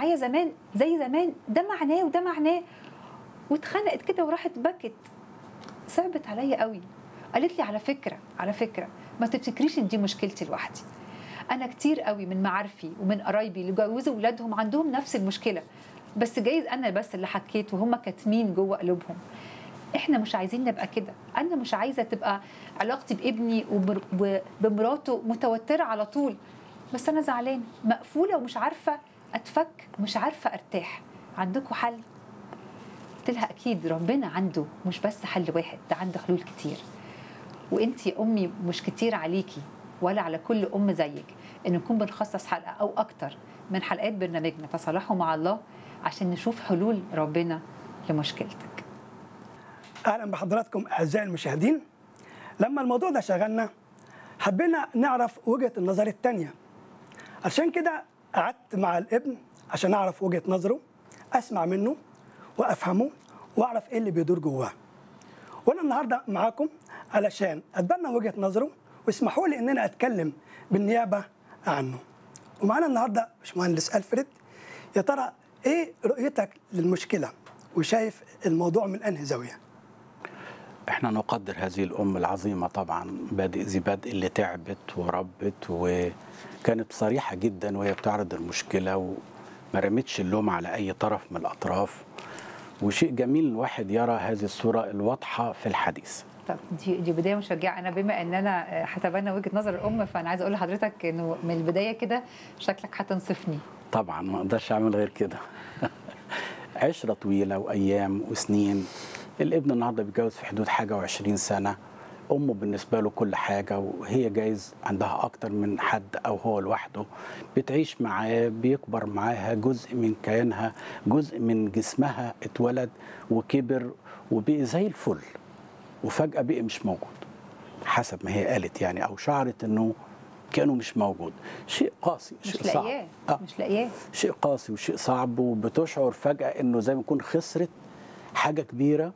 معايا زمان زي زمان ده معناه وده معناه واتخنقت كده وراحت بكت صعبت عليا قوي قالت لي على فكره على فكره ما تفتكريش ان دي مشكلتي لوحدي انا كتير قوي من معارفي ومن قرايبي اللي جوزوا ولادهم عندهم نفس المشكله بس جايز انا بس اللي حكيت وهم كاتمين جوه قلوبهم احنا مش عايزين نبقى كده انا مش عايزه تبقى علاقتي بابني وبر- وبمراته متوتره على طول بس انا زعلانه مقفوله ومش عارفه اتفك مش عارفه ارتاح عندكم حل قلت لها اكيد ربنا عنده مش بس حل واحد ده عنده حلول كتير وانت يا امي مش كتير عليكي ولا على كل ام زيك ان نكون بنخصص حلقه او اكتر من حلقات برنامجنا تصالحوا مع الله عشان نشوف حلول ربنا لمشكلتك اهلا بحضراتكم اعزائي المشاهدين لما الموضوع ده شغلنا حبينا نعرف وجهه النظر الثانيه عشان كده قعدت مع الابن عشان اعرف وجهه نظره اسمع منه وافهمه واعرف ايه اللي بيدور جواه وانا النهارده معاكم علشان اتبنى وجهه نظره واسمحوا لي ان انا اتكلم بالنيابه عنه ومعانا النهارده باشمهندس الفريد يا ترى ايه رؤيتك للمشكله وشايف الموضوع من انهي زاويه احنا نقدر هذه الام العظيمه طبعا بادئ ذي بدء اللي تعبت وربت وكانت صريحه جدا وهي بتعرض المشكله وما رمتش اللوم على اي طرف من الاطراف وشيء جميل الواحد يرى هذه الصوره الواضحه في الحديث طب دي دي بدايه مشجعه انا بما ان انا هتبنى وجهه نظر الام فانا عايزه اقول لحضرتك انه من البدايه كده شكلك هتنصفني طبعا ما اقدرش اعمل غير كده عشره طويله وايام وسنين الابن النهارده بيتجوز في حدود حاجه وعشرين سنه امه بالنسبه له كل حاجه وهي جايز عندها اكتر من حد او هو لوحده بتعيش معاه بيكبر معاها جزء من كيانها جزء من جسمها اتولد وكبر وبقي زي الفل وفجاه بقي مش موجود حسب ما هي قالت يعني او شعرت انه كانه مش موجود شيء قاسي مش شيء صعب لاقياه آه. مش لاقياه شيء قاسي وشيء صعب وبتشعر فجأة انه زي ما يكون خسرت حاجة كبيرة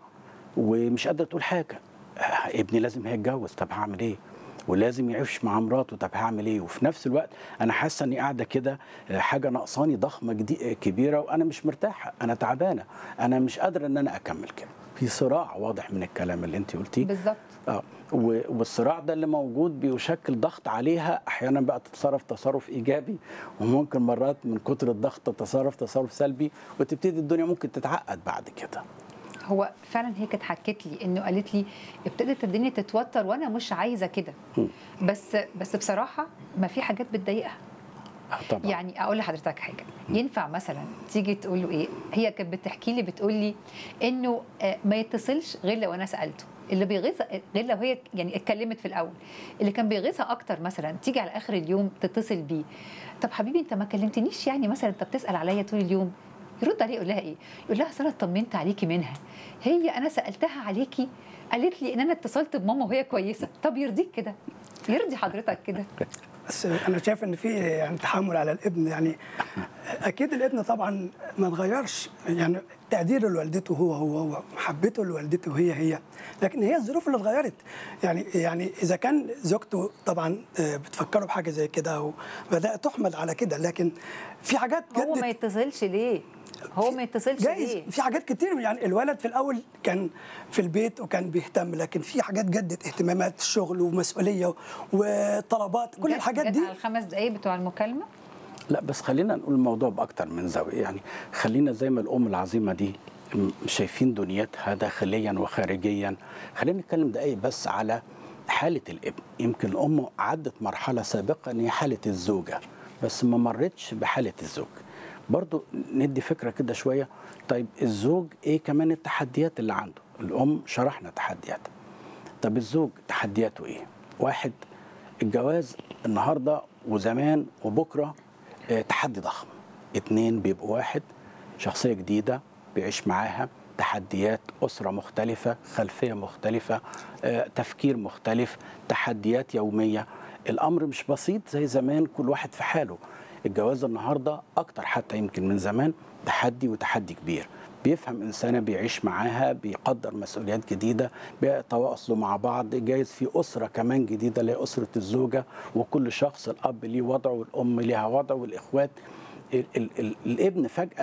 ومش قادرة تقول حاجة آه، ابني لازم هيتجوز طب هعمل ايه؟ ولازم يعيش مع مراته طب هعمل ايه؟ وفي نفس الوقت انا حاسه اني قاعده كده آه، حاجه ناقصاني ضخمه جدي كبيره وانا مش مرتاحه انا تعبانه انا مش قادره ان انا اكمل كده في صراع واضح من الكلام اللي انت قلتيه بالظبط اه و- والصراع ده اللي موجود بيشكل ضغط عليها احيانا بقى تتصرف تصرف ايجابي وممكن مرات من كتر الضغط تتصرف تصرف سلبي وتبتدي الدنيا ممكن تتعقد بعد كده هو فعلا هي كانت حكت لي انه قالت لي ابتدت الدنيا تتوتر وانا مش عايزه كده مم. بس بس بصراحه ما في حاجات بتضايقها آه طبعا يعني اقول لحضرتك حاجه ينفع مثلا تيجي تقول له ايه هي كانت بتحكي لي بتقول لي انه آه، ما يتصلش غير لو انا سالته اللي بيغيظها غير لو هي يعني اتكلمت في الاول اللي كان بيغيظها اكتر مثلا تيجي على اخر اليوم تتصل بيه طب حبيبي انت ما كلمتنيش يعني مثلا انت بتسال عليا طول اليوم يرد عليه يقول لها ايه يقول لها أصل انا اطمنت عليكي منها هي انا سالتها عليكي قالت لي ان انا اتصلت بماما وهي كويسه طب يرضيك كده يرضي حضرتك كده بس انا شايف ان في يعني تحمل على الابن يعني اكيد الابن طبعا ما اتغيرش يعني تقديره لوالدته هو هو هو محبته لوالدته هي هي لكن هي الظروف اللي اتغيرت يعني يعني اذا كان زوجته طبعا آه، بتفكره بحاجه زي كده وبدات تحمل على كده لكن في حاجات هو ما جدت يتصلش ليه هو ما يتصلش جايز ليه في حاجات كتير يعني الولد في الاول كان في البيت وكان بيهتم لكن في حاجات جدت اهتمامات الشغل ومسؤوليه وطلبات كل جت- الحاجات جت دي على الخمس دقايق بتوع المكالمه لا بس خلينا نقول الموضوع باكتر من زاويه يعني خلينا زي ما الام العظيمه دي م- شايفين دنيتها داخليا وخارجيا خلينا نتكلم دقايق بس على حاله الابن يمكن امه عدت مرحله سابقه ان هي حاله الزوجه بس ما مرتش بحاله الزوج برضو ندي فكره كده شويه طيب الزوج ايه كمان التحديات اللي عنده الام شرحنا تحدياتها طب الزوج تحدياته ايه؟ واحد الجواز النهارده وزمان وبكره آه، تحدي ضخم. اتنين بيبقوا واحد شخصيه جديده بيعيش معاها تحديات اسره مختلفه، خلفيه مختلفه، آه، تفكير مختلف، تحديات يوميه. الامر مش بسيط زي زمان كل واحد في حاله. الجواز النهارده اكتر حتى يمكن من زمان تحدي وتحدي كبير. بيفهم انسانه بيعيش معاها بيقدر مسؤوليات جديده بيتواصلوا مع بعض جايز في اسره كمان جديده اللي هي اسره الزوجه وكل شخص الاب ليه وضعه والام ليها وضعه والاخوات ال ال ال الابن فجاه